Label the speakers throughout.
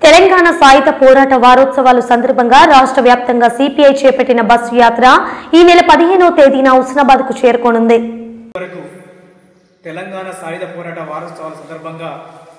Speaker 1: తెలంగాణ సాయుధ పోరాట వారోత్సవాలు సందర్భంగా రాష్ట్ర వ్యాప్తంగా సిపిఐ చేపట్టిన బస్సు యాత్ర ఈ నెల పదిహేనవ తేదీన హుస్నాబాద్ కు చేరుకోనుంది
Speaker 2: వరకు తెలంగాణ సాయుధ పోరాట వారోత్సవాల సందర్భంగా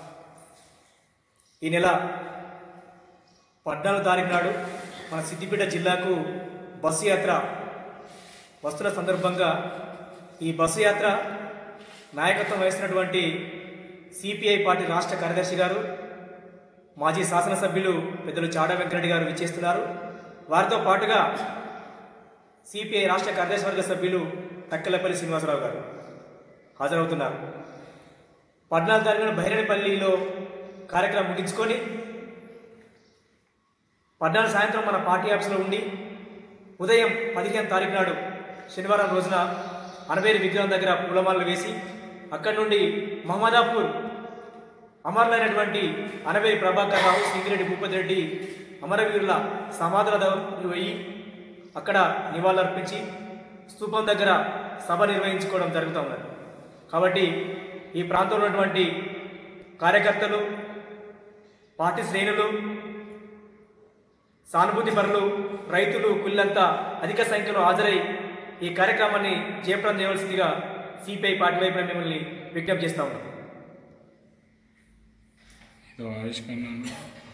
Speaker 2: ఈ నెల పద్నాలుగు తారీఖు నాడు మన సిద్దిపేట జిల్లాకు బస్సు యాత్ర వస్తున్న సందర్భంగా ఈ బస్సు యాత్ర నాయకత్వం వహిస్తున్నటువంటి సిపిఐ పార్టీ రాష్ట్ర కార్యదర్శి గారు మాజీ శాసనసభ్యులు పెద్దలు చాడా వెంకరెడ్డి గారు విచ్చేస్తున్నారు వారితో పాటుగా సిపిఐ రాష్ట్ర కార్యదర్శి వర్గ సభ్యులు తక్కలపల్లి శ్రీనివాసరావు గారు హాజరవుతున్నారు పద్నాలుగు తారీఖున బహిరణపల్లిలో కార్యక్రమం ముగించుకొని పద్నాలుగు సాయంత్రం మన పార్టీ ఆఫీసులో ఉండి ఉదయం పదిహేను తారీఖు నాడు శనివారం రోజున అనవేరి విగ్రహం దగ్గర పూలమాలలు వేసి అక్కడి నుండి మహమ్మదాపూర్ అమరులైనటువంటి అనవేరి ప్రభాకర్ రావు సింగిరెడ్డి భూపతి రెడ్డి అమరవీరుల సమాధుల దగ్గరికి పోయి అక్కడ నివాళులర్పించి స్తూపం దగ్గర సభ నిర్వహించుకోవడం జరుగుతూ ఉన్నది కాబట్టి ఈ ప్రాంతంలో ఉన్నటువంటి కార్యకర్తలు పార్టీ శ్రేణులు సానుభూతి పరులు రైతులు కుళ్ళంతా అధిక సంఖ్యలో హాజరై ఈ కార్యక్రమాన్ని జయప్రదం చేయవలసిందిగా సిపిఐ పార్టీ వైపున మిమ్మల్ని విజ్ఞప్తి చేస్తా ఉన్నాం
Speaker 3: ఏదో ఆవిష్కరణ